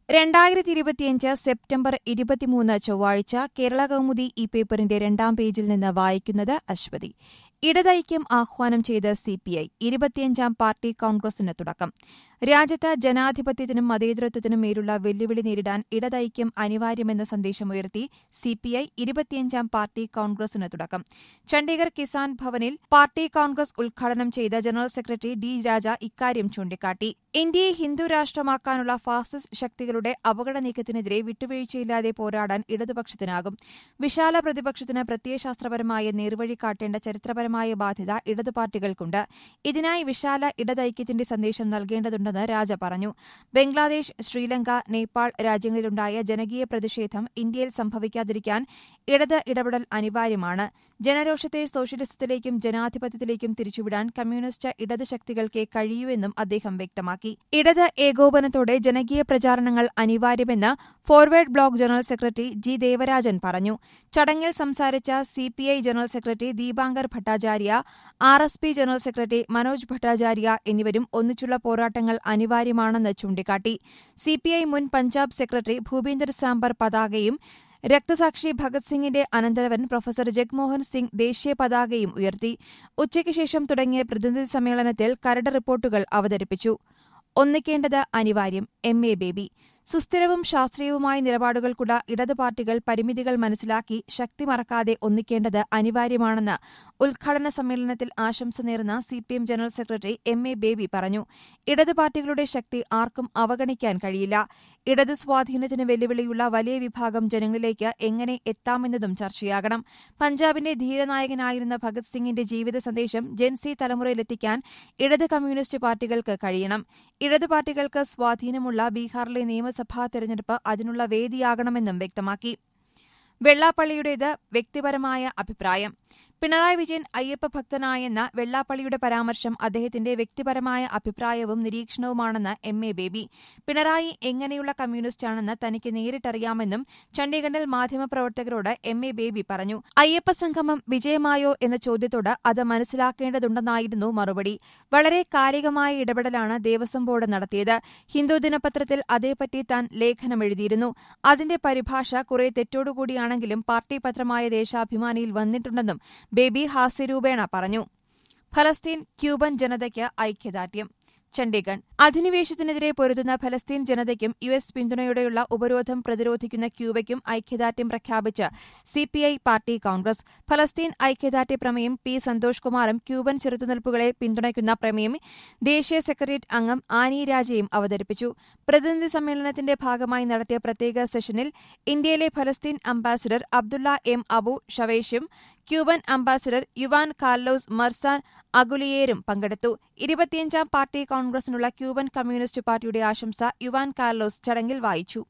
രണ്ടായിരത്തി ഇരുപത്തിയഞ്ച് സെപ്റ്റംബർ ഇരുപത്തിമൂന്ന് ചൊവ്വാഴ്ച കേരള കൗമുദി ഈ പേപ്പറിന്റെ രണ്ടാം പേജിൽ നിന്ന് വായിക്കുന്നത് അശ്വതി ഇടതൈക്യം ആഹ്വാനം ചെയ്ത് സിപിഐ ഇരുപത്തിയഞ്ചാം പാർട്ടി കോൺഗ്രസിന് തുടക്കം രാജ്യത്ത് ജനാധിപത്യത്തിനും മതേതരത്വത്തിനും മേലുള്ള വെല്ലുവിളി നേരിടാൻ ഇടതൈക്യം അനിവാര്യമെന്ന സന്ദേശമുയർത്തി സിപിഐ ഇരുപത്തിയഞ്ചാം പാർട്ടി കോൺഗ്രസിന് തുടക്കം ചണ്ഡീഗഡ് കിസാൻ ഭവനിൽ പാർട്ടി കോൺഗ്രസ് ഉദ്ഘാടനം ചെയ്ത ജനറൽ സെക്രട്ടറി ഡി രാജ ഇക്കാര്യം ചൂണ്ടിക്കാട്ടി ഇന്ത്യയെ ഹിന്ദു രാഷ്ട്രമാക്കാനുള്ള ഫാസിസ്റ്റ് ശക്തികളുടെ അപകട നീക്കത്തിനെതിരെ വിട്ടുവീഴ്ചയില്ലാതെ പോരാടാൻ ഇടതുപക്ഷത്തിനാകും വിശാല പ്രതിപക്ഷത്തിന് പ്രത്യയശാസ്ത്രപരമായ നേർവഴി കാട്ടേണ്ട ചരിത്രപരമായ ബാധ്യത ഇടതു പാർട്ടികൾക്കുണ്ട് ഇതിനായി വിശാല ഇടതൈക്യത്തിന്റെ സന്ദേശം നൽകേണ്ടതുണ്ടെന്ന് രാജ പറഞ്ഞു ബംഗ്ലാദേശ് ശ്രീലങ്ക നേപ്പാൾ രാജ്യങ്ങളിലുണ്ടായ ജനകീയ പ്രതിഷേധം ഇന്ത്യയിൽ സംഭവിക്കാതിരിക്കാൻ ഇടത് ഇടപെടൽ അനിവാര്യമാണ് ജനരോഷത്തെ സോഷ്യലിസത്തിലേക്കും ജനാധിപത്യത്തിലേക്കും തിരിച്ചുവിടാൻ കമ്മ്യൂണിസ്റ്റ് ഇടത് ശക്തികൾക്കേ കഴിയൂവെന്നും അദ്ദേഹം വ്യക്തമാക്കി ഇടത് ഏകോപനത്തോടെ ജനകീയ പ്രചാരണങ്ങൾ അനിവാര്യമെന്ന് forward block general secretary G Devarajan പറഞ്ഞു ചടങ്ങിൽ സംസാരിച്ച CPI general secretary Dipankar Bhattacharya R S P general secretary Manoj Bhattacharya എന്നിവരും ഒന്നിച്ചുള്ള പോരാട്ടങ്ങൾ അനിവാര്യമാണെന്ന് ചൂണ്ടിക്കാട്ടി സിപിഐ മുൻ പഞ്ചാബ് സെക്രട്ടറി ഭൂപീന്ദർ സാംബർ പതാകയും രക്തസാക്ഷി ഭഗത് സിംഗിന്റെ അനന്തരവൻ പ്രൊഫസർ ജഗ്മോഹൻ സിംഗ് ദേശീയ പതാകയും ഉയർത്തി ഉച്ചയ്ക്ക് ശേഷം തുടങ്ങിയ പ്രതിനിധി സമ്മേളനത്തിൽ കരട് റിപ്പോർട്ടുകൾ അവതരിപ്പിച്ചു ഒന്നിക്കേണ്ടത് അനിവാര്യം എം എ ബേബി സുസ്ഥിരവും ശാസ്ത്രീയവുമായ നിലപാടുകൾക്കുള്ള ഇടതു പാർട്ടികൾ പരിമിതികൾ മനസ്സിലാക്കി ശക്തി മറക്കാതെ ഒന്നിക്കേണ്ടത് അനിവാര്യമാണെന്ന് ഉദ്ഘാടന സമ്മേളനത്തിൽ ആശംസ നേർന്ന CPM general secretary M A Baby പറഞ്ഞു ഇടതു പാർട്ടികളുടെ ശക്തി ആർക്കും അവഗണിക്കാൻ കഴിയില്ല ഇടതു സ്വാധീനത്തിന് വെല്ലുവിളിയുള്ള വലിയ വിഭാഗം ജനങ്ങളിലേക്ക് എങ്ങനെ എത്താമെന്നതും ചർച്ചയാകണം പഞ്ചാബിന്റെ ധീരനായകനായിരുന്ന ഭഗത് സിംഗിന്റെ ജീവിത സന്ദേശം ജെൻസി തലമുറയിലെത്തിക്കാൻ ഇടത് കമ്മ്യൂണിസ്റ്റ് പാർട്ടികൾക്ക് കഴിയണം ഇടതു പാർട്ടികൾക്ക് സ്വാധീനമുള്ള ബീഹാറിലെ നിയമസഭാ തെരഞ്ഞെടുപ്പ് അതിനുള്ള വേദിയാകണമെന്നും വ്യക്തമാക്കി വെള്ളാപ്പള്ളിയുടേത് വ്യക്തിപരമായ അഭിപ്രായം പിണറായി വിജയൻ അയ്യപ്പ ഭക്തനായെന്ന വെള്ളാപ്പള്ളിയുടെ പരാമർശം അദ്ദേഹത്തിന്റെ വ്യക്തിപരമായ അഭിപ്രായവും നിരീക്ഷണവുമാണെന്ന് എം എ ബേബി പിണറായി എങ്ങനെയുള്ള കമ്മ്യൂണിസ്റ്റാണെന്ന് തനിക്ക് നേരിട്ടറിയാമെന്നും ചണ്ഡീഗഡിൽ മാധ്യമപ്രവർത്തകരോട് എം എ ബേബി പറഞ്ഞു അയ്യപ്പ സംഗമം വിജയമായോ എന്ന ചോദ്യത്തോട് അത് മനസ്സിലാക്കേണ്ടതുണ്ടെന്നായിരുന്നു മറുപടി വളരെ കാലികമായ ഇടപെടലാണ് ദേവസ്വം ബോർഡ് നടത്തിയത് ഹിന്ദു ദിനപത്രത്തിൽ അതേപ്പറ്റി താൻ ലേഖനമെഴുതിയിരുന്നു അതിന്റെ പരിഭാഷ കുറെ തെറ്റോടുകൂടിയാണെങ്കിലും പാർട്ടി പത്രമായ ദേശാഭിമാനിയിൽ വന്നിട്ടുണ്ടെന്നും ബേബി ഹാസ്യരൂപേണ പറഞ്ഞു ഫലസ്തീൻ ക്യൂബൻ ജനതയ്ക്ക് ഐക്യദാർഢ്യം ചണ്ഡീഗഡ് അധിനിവേശത്തിനെതിരെ പൊരുതുന്ന ഫലസ്തീൻ ജനതയ്ക്കും യു എസ് പിന്തുണയോടെയുള്ള ഉപരോധം പ്രതിരോധിക്കുന്ന ക്യൂബയ്ക്കും ഐക്യദാർഢ്യം പ്രഖ്യാപിച്ച് സിപിഐ പാർട്ടി കോൺഗ്രസ് ഫലസ്തീൻ ഐക്യദാർഢ്യ പ്രമേയം പി സന്തോഷ് കുമാറും ക്യൂബൻ ചെറുത്തുനിൽപ്പുകളെ പിന്തുണയ്ക്കുന്ന പ്രമേയം ദേശീയ സെക്രട്ടേറിയറ്റ് അംഗം ആനി രാജയും അവതരിപ്പിച്ചു പ്രതിനിധി സമ്മേളനത്തിന്റെ ഭാഗമായി നടത്തിയ പ്രത്യേക സെഷനിൽ ഇന്ത്യയിലെ ഫലസ്തീൻ അംബാസിഡർ അബ്ദുള്ള എം അബു ഷവേഷും Cuban ambassador Juan Carlos Marsan അഗുലിയേരും പങ്കെടുത്തു ഇരുപത്തിയഞ്ചാം പാർട്ടി കോൺഗ്രസിനുള്ള ക്യൂബൻ കമ്മ്യൂണിസ്റ്റ് പാർട്ടിയുടെ ആശംസ യുവാൻ കാർലോസ് ചടങ്ങിൽ വായിച്ചു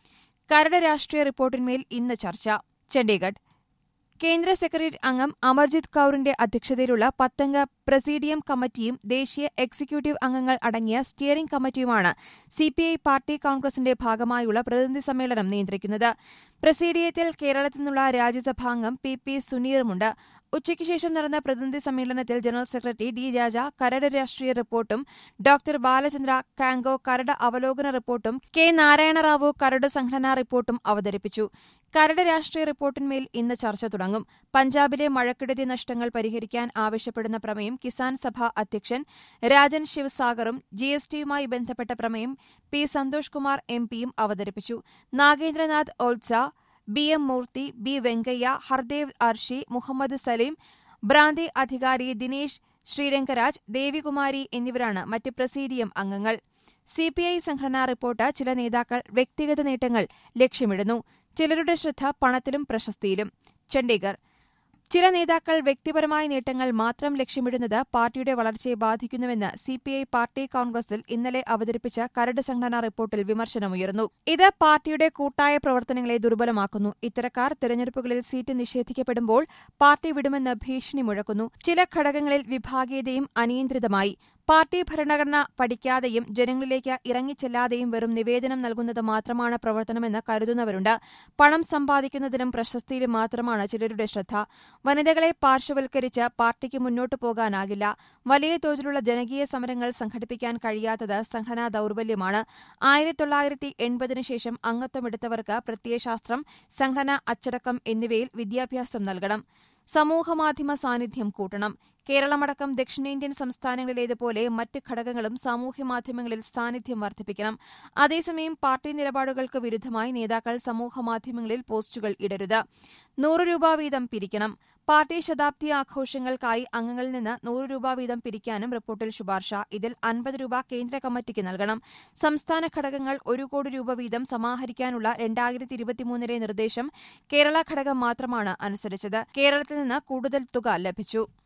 കരട് രാഷ്ട്രീയ റിപ്പോർട്ടിന്മേൽ ഇന്ന് ചർച്ച ചണ്ഡീഗഡ് കേന്ദ്ര സെക്രട്ടേറിയറ്റ് അംഗം അമർജിത് കൌറിന്റെ അധ്യക്ഷതയിലുള്ള പത്തംഗ പ്രസീഡിയം കമ്മിറ്റിയും ദേശീയ എക്സിക്യൂട്ടീവ് അംഗങ്ങൾ അടങ്ങിയ സ്റ്റിയറിംഗ് കമ്മിറ്റിയുമാണ് സിപിഐ പാർട്ടി കോൺഗ്രസിന്റെ ഭാഗമായുള്ള പ്രതിനിധി സമ്മേളനം നിയന്ത്രിക്കുന്നത് പ്രസീഡിയത്തിൽ കേരളത്തിൽ നിന്നുള്ള രാജ്യസഭാംഗം പി പി സുനീറുമുണ്ട് ഉച്ചയ്ക്ക് ശേഷം നടന്ന പ്രതിനിധി സമ്മേളനത്തിൽ ജനറൽ സെക്രട്ടറി ഡി രാജ കരട് രാഷ്ട്രീയ റിപ്പോർട്ടും ഡോക്ടർ ബാലചന്ദ്ര കാങ്കോ കരട് അവലോകന റിപ്പോർട്ടും കെ നാരായണറാവു കരട് സംഘടനാ റിപ്പോർട്ടും അവതരിപ്പിച്ചു കരട് രാഷ്ട്രീയ റിപ്പോർട്ടിന്മേൽ ഇന്ന് ചർച്ച തുടങ്ങും പഞ്ചാബിലെ മഴക്കെടുതി നഷ്ടങ്ങൾ പരിഹരിക്കാൻ ആവശ്യപ്പെടുന്ന പ്രമേയം കിസാൻ സഭ അധ്യക്ഷൻ രാജൻ ശിവസാഗറും ജി എസ് ടിയുമായി ബന്ധപ്പെട്ട പ്രമേയം പി സന്തോഷ് കുമാർ എം പിയും അവതരിപ്പിച്ചു നാഗേന്ദ്രനാഥ് ഓൾസ B M Murthy B Venkaiah Hardev Arshi Muhammad Salim Branti Adhikari Dinesh ശ്രീരംഗരാജ് ദേവികുമാരി എന്നിവരാണ് മറ്റ് പ്രസീഡിയം അംഗങ്ങൾ സിപിഐ സംഘടനാ റിപ്പോർട്ട് ചില നേതാക്കൾ വ്യക്തിഗത നേട്ടങ്ങൾ ലക്ഷ്യമിടുന്നു ചിലരുടെ ശ്രദ്ധ പണത്തിലും പ്രശസ്തിയിലും ചണ്ഡീഗഡ് ചില നേതാക്കൾ വ്യക്തിപരമായ നേട്ടങ്ങൾ മാത്രം ലക്ഷ്യമിടുന്നത് പാർട്ടിയുടെ വളർച്ചയെ ബാധിക്കുന്നുവെന്ന് സിപിഐ പാർട്ടി കോൺഗ്രസിൽ ഇന്നലെ അവതരിപ്പിച്ച കരട് സംഘടനാ റിപ്പോർട്ടിൽ വിമർശനമുയർന്നു ഇത് പാർട്ടിയുടെ കൂട്ടായ പ്രവർത്തനങ്ങളെ ദുർബലമാക്കുന്നു ഇത്തരക്കാർ തെരഞ്ഞെടുപ്പുകളിൽ സീറ്റ് നിഷേധിക്കപ്പെടുമ്പോൾ പാർട്ടി വിടുമെന്ന് ഭീഷണി മുഴക്കുന്നു ചില ഘടകങ്ങളിൽ വിഭാഗീയതയും അനിയന്ത്രിതമായി പാർട്ടി ഭരണഘടന പഠിക്കാതെയും ജനങ്ങളിലേക്ക് ഇറങ്ങിച്ചെല്ലാതെയും വെറും നിവേദനം നൽകുന്നത് മാത്രമാണ് പ്രവർത്തനമെന്ന് കരുതുന്നവരുണ്ട് പണം സമ്പാദിക്കുന്നതിനും പ്രശസ്തിയിലും മാത്രമാണ് ചിലരുടെ ശ്രദ്ധ വനിതകളെ പാർശ്വവൽക്കരിച്ച് പാർട്ടിക്ക് മുന്നോട്ടു പോകാനാകില്ല വലിയ തോതിലുള്ള ജനകീയ സമരങ്ങൾ സംഘടിപ്പിക്കാൻ കഴിയാത്തത് സംഘടനാ ദൌർബല്യമാണ് ആയിരത്തി തൊള്ളായിരത്തി എൺപതിനു ശേഷം അംഗത്വമെടുത്തവർക്ക് പ്രത്യയശാസ്ത്രം സംഘടന അച്ചടക്കം എന്നിവയിൽ വിദ്യാഭ്യാസം നൽകണം സമൂഹമാധ്യമ സാന്നിധ്യം കൂട്ടണം കേരളമടക്കം ദക്ഷിണേന്ത്യൻ സംസ്ഥാനങ്ങളിലേതുപോലെ മറ്റ് ഘടകങ്ങളും സാമൂഹ്യമാധ്യമങ്ങളിൽ സാന്നിധ്യം വർദ്ധിപ്പിക്കണം അതേസമയം പാർട്ടി നിലപാടുകൾക്ക് വിരുദ്ധമായി നേതാക്കൾ സമൂഹമാധ്യമങ്ങളിൽ പോസ്റ്റുകൾ ഇടരുത് നൂറ് രൂപ വീതം പിരിക്കണം പാർട്ടി ശതാബ്ദി ആഘോഷങ്ങൾക്കായി അംഗങ്ങളിൽ നിന്ന് നൂറ് രൂപ വീതം പിരിക്കാനും റിപ്പോർട്ടിൽ ശുപാർശ ഇതിൽ അൻപത് രൂപ കേന്ദ്ര കമ്മിറ്റിക്ക് നൽകണം സംസ്ഥാന ഘടകങ്ങൾ ഒരു കോടി രൂപ വീതം സമാഹരിക്കാനുള്ള രണ്ടായിരത്തി ഇരുപത്തിമൂന്നിലെ നിർദ്ദേശം കേരള ഘടകം മാത്രമാണ് അനുസരിച്ചത് കേരളത്തിൽ നിന്ന് കൂടുതൽ തുക ലഭിച്ചു